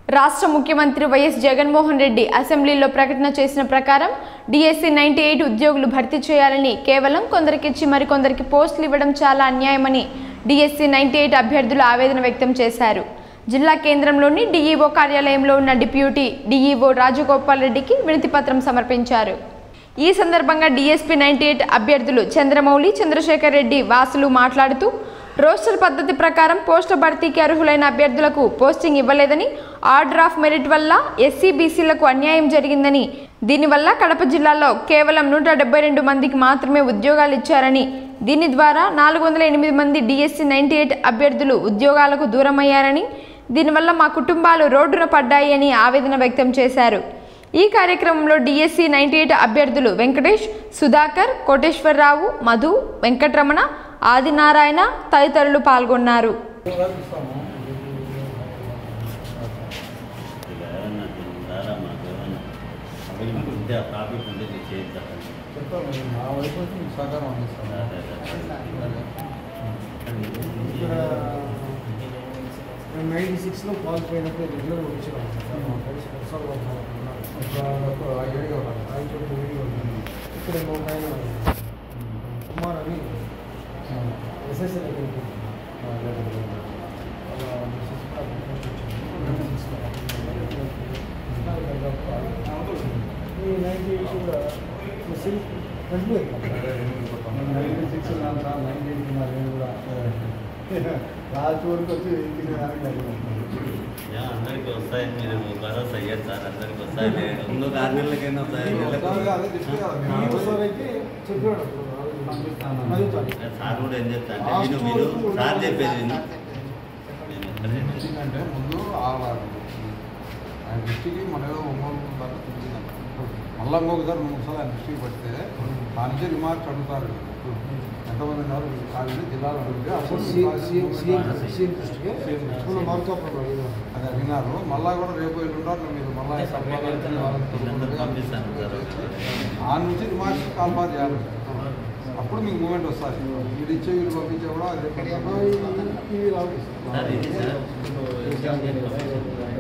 రాష్ట్ర ముఖ్యమంత్రి వైఎస్ జగన్మోహన్ రెడ్డి అసెంబ్లీలో ప్రకటన చేసిన ప్రకారం డిఎస్సి నైన్టీ ఎయిట్ ఉద్యోగులు భర్తీ చేయాలని కేవలం కొందరికిచ్చి మరికొందరికి పోస్టులు ఇవ్వడం చాలా అన్యాయమని డిఎస్సి నైన్టీ ఎయిట్ అభ్యర్థులు ఆవేదన వ్యక్తం చేశారు జిల్లా కేంద్రంలోని డిఈఓ కార్యాలయంలో ఉన్న డిప్యూటీ డిఈఓ రాజగోపాల్ రెడ్డికి వినతి పత్రం సమర్పించారు ఈ సందర్భంగా డిఎస్పీ నైన్టీ ఎయిట్ అభ్యర్థులు చంద్రమౌళి చంద్రశేఖర్ రెడ్డి వాసులు మాట్లాడుతూ రోస్టర్ పద్ధతి ప్రకారం పోస్టు భర్తీకి అర్హులైన అభ్యర్థులకు పోస్టింగ్ ఇవ్వలేదని ఆర్డర్ ఆఫ్ మెరిట్ వల్ల ఎస్సీ బీసీలకు అన్యాయం జరిగిందని దీనివల్ల కడప జిల్లాలో కేవలం నూట డెబ్బై రెండు మందికి మాత్రమే ఉద్యోగాలు ఇచ్చారని దీని ద్వారా నాలుగు వందల ఎనిమిది మంది డిఎస్సి నైన్టీ ఎయిట్ అభ్యర్థులు ఉద్యోగాలకు దూరమయ్యారని దీనివల్ల మా కుటుంబాలు రోడ్డున పడ్డాయి అని ఆవేదన వ్యక్తం చేశారు ఈ కార్యక్రమంలో డిఎస్సి నైన్టీ ఎయిట్ అభ్యర్థులు వెంకటేష్ సుధాకర్ కోటేశ్వరరావు మధు వెంకటరమణ ఆదినారాయణ తదితరులు పాల్గొన్నారు టాపిక్ ఉంటే నేను చేయించాను చెప్తాను నా వైపు నుంచి మీకు సహకారం అందిస్తాను ఇక్కడ నేను నైంటీ సిక్స్లో క్వాలిఫై అయినప్పుడు రెగ్యులర్ వచ్చేవాడు మా ఫ్రెండ్స్ కొనసాగు ఒక ఐడియా ఉన్నాను ఆయన చోటు వీడియో ఉంది ఇక్కడ ఇంకొక ఆయన కుమార్ అని ఎస్ఎస్ఎల్ దగ్గరికి ఈ నైంటీ ఎయిట్ కూడా still continue ninety six ninety eight నేను కూడా లాస్ట్ వరకు వచ్చి యా, అందరికీ వస్తాయి మీరు భరోసా అయ్యారు సార్ అందరికీ వస్తాయి ఇంకొక ఆరు నెలలకైనా వస్తాయి నెలకు చెప్పాడు అడుగుతాను సార్ కూడా ఏం చెప్తా అంటే విను మీరు సార్ చెప్పేది విను నేను ఒక్కటే అంటే ముందు ఆడాలి ఆయన దృష్టికి మన ఏదో ఒంగోలు దాకా తిరిగినాం మళ్ళీ ఇంకొకసారి మూడుసార్లు ఆయన దృష్టికి పడితే దాని నుంచి రిమార్క్స్ అడుగుతారు ఎంతమంది ఉన్నారు కాదని జిల్లాలో అడిగితే అప్పుడు సీఎం దృష్టికి ఇప్పుడు మార్కప్ అది అడిగినారు మళ్ళా కూడా రేపు ఎల్లుంటారు మీరు మళ్ళీ వీళ్ళందరూ పంపిస్తాను సార్ ఆ నుంచి రిమార్క్స్ కాల్పా చేయాలి అప్పుడు మీకు మూమెంట్ వస్తుంది వీడు ఇచ్చే వీళ్ళు పంపించే కూడా అదే ఇది రావు సార్ ఇది సార్